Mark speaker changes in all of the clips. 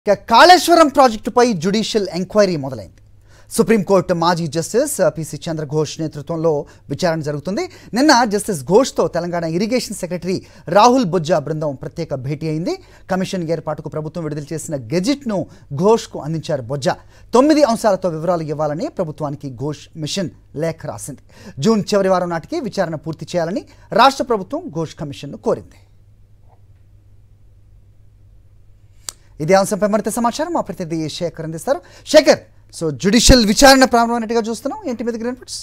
Speaker 1: ఇక కాళేశ్వరం ప్రాజెక్టుపై judicial enquiry మొదలైంది సుప్రీంకోర్టు మాజీ జస్టిస్ పిసి చంద్రఘోష్ నేతృత్వంలో విచారణ జరుగుతుంది నిన్న జస్టిస్ ఘోష్తో తెలంగాణ ఇరిగేషన్ సెక్రటరీ రాహుల్ బుజ్జా బృందం ప్రత్యేక భేటీ అయింది కమిషన్ ఏర్పాటుకు ప్రభుత్వం విడుదల చేసిన గెజిట్ను ఘోష్కు అందించారు బొజ్జా తొమ్మిది అంశాలతో వివరాలు ఇవ్వాలని ప్రభుత్వానికి ఘోష్ మిషన్ లేఖ రాసింది జూన్ చివరి వారం నాటికి విచారణ పూర్తి చేయాలని రాష్ట్ర ప్రభుత్వం ఘోష్ కమిషన్ను కోరింది ఇదే అంశంపై మరింత సమాచారం మా ప్రతినిధి శేఖర్ అందిస్తారు శేఖర్ సో జ్యుడిషియల్ విచారణ ప్రారంభమైనట్టుగా చూస్తున్నాం ఏంటి మీద ఇన్పుట్స్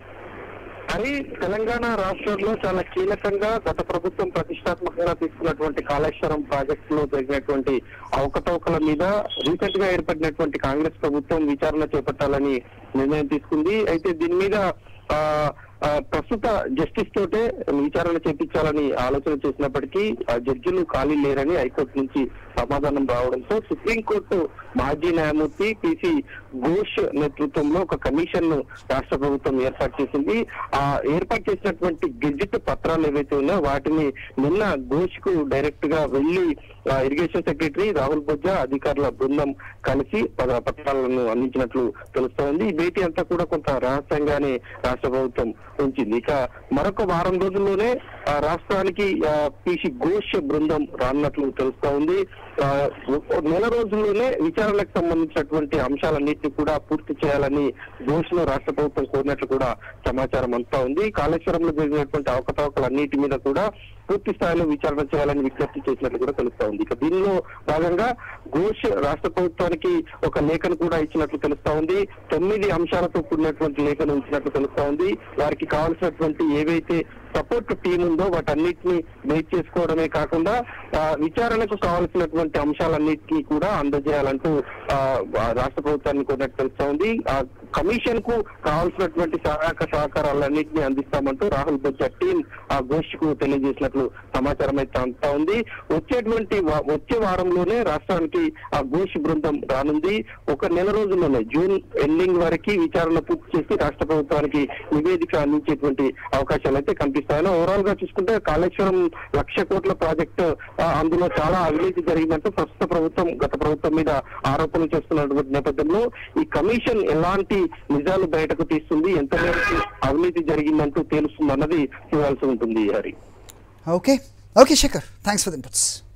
Speaker 2: మరి తెలంగాణ రాష్ట్రంలో చాలా కీలకంగా గత ప్రభుత్వం ప్రతిష్టాత్మకంగా తీసుకున్నటువంటి కాళేశ్వరం ప్రాజెక్టు లో జరిగినటువంటి అవకతవకల మీద రీసెంట్ గా ఏర్పడినటువంటి కాంగ్రెస్ ప్రభుత్వం విచారణ చేపట్టాలని నిర్ణయం తీసుకుంది అయితే దీని మీద ఆ, ఆ, ప్రస్తుత జస్టిస్ తోటే విచారణ చేపించాలని ఆలోచన చేసినప్పటికీ ఆ జడ్జిలు ఖాళీ లేరని హైకోర్టు నుంచి సమాధానం రావడంతో సుప్రీంకోర్టు మాజీ న్యాయమూర్తి పిసి ఘోష్ నేతృత్వంలో ఒక కమిషన్ ను రాష్ట్ర ప్రభుత్వం ఏర్పాటు చేసింది ఆ ఏర్పాటు చేసినటువంటి గెజిట్ పత్రాలు ఏవైతే ఉన్నాయో వాటిని నిన్న ఘోష్ కు డైరెక్ట్ గా వెళ్లి ఆ, ఇరిగేషన్ సెక్రటరీ రాహుల్ బొజ్జా అధికారుల బృందం కలిసి పద పత్రాలను అందించినట్లు తెలుస్తోంది ఈ భేటీ అంతా కూడా కొంత రహస్యంగానే రాష్ట్ర ప్రభుత్వం ఉంచింది ఇక మరొక వారం రోజుల్లోనే ఆ, రాష్ట్రానికి పిసి ఘోష్ బృందం రానున్నట్లు తెలుస్తా ఉంది ఆ, ఒక నెల రోజుల్లోనే విచారణకు సంబంధించినటువంటి అంశాలన్నింటినీ కూడా పూర్తి చేయాలని ఘోష్ ను రాష్ట్ర ప్రభుత్వం కోరినట్లు కూడా సమాచారం అంతా ఉంది కాళేశ్వరంలో జరిగినటువంటి అవకతవకలన్నిటి మీద కూడా పూర్తి స్థాయిలో విచారణ చేయాలని విజ్ఞప్తి చేసినట్లు కూడా తెలుస్తా ఉంది ఇక దీనిలో భాగంగా ఘోష్ రాష్ట్ర ప్రభుత్వానికి ఒక లేఖను కూడా ఇచ్చినట్లు తెలుస్తా ఉంది తొమ్మిది అంశాలతో కూడినటువంటి లేఖను ఇచ్చినట్లు తెలుస్తా ఉంది వారికి కావాల్సినటువంటి ఏవైతే సపోర్ట్ టీం ఉందో వాటన్నిటిని మేక్ చేసుకోవడమే కాకుండా ఆ, విచారణకు కావాల్సినటువంటి అంశాలన్నిటినీ కూడా అందజేయాలంటూ ఆ, ఆ, రాష్ట్ర ప్రభుత్వాన్ని కోరినట్టు తెలుస్తా ఉంది ఆ కమిషన్ కు కావాల్సినటువంటి సహాయక సహకారాలన్నింటినీ అందిస్తామంటూ రాహుల్ బొజ్జా టీం ఆ ఘోష్ కు తెలియజేసినట్లు సమాచారం అయితే అంతా ఉంది వచ్చేటువంటి వా- వచ్చే వారంలోనే రాష్ట్రానికి ఆ ఘోష్ బృందం రానుంది ఒక నెల రోజుల్లోనే జూన్ ఎండింగ్ వరకు విచారణ పూర్తి చేసి రాష్ట్ర ప్రభుత్వానికి నివేదిక అందించేటువంటి అవకాశాలు అయితే కనిపిస్తాయని ఓవరాల్ గా చూసుకుంటే కాళేశ్వరం లక్ష కోట్ల ప్రాజెక్టు ఆ, అందులో చాలా అవినీతి జరిగిందంటూ ప్రస్తుత ప్రభుత్వం గత ప్రభుత్వం మీద ఆరోపణలు చేస్తున్నటువంటి నేపథ్యంలో ఈ కమిషన్ ఎలాంటి నిజాలు బయటకు తీస్తుంది ఎంత మేరకు అవినీతి జరిగిందంటూ తేలుస్తుంది అన్నది చూడాల్సి ఉంటుంది Hari
Speaker 1: okay okay Shekhar thanks for the inputs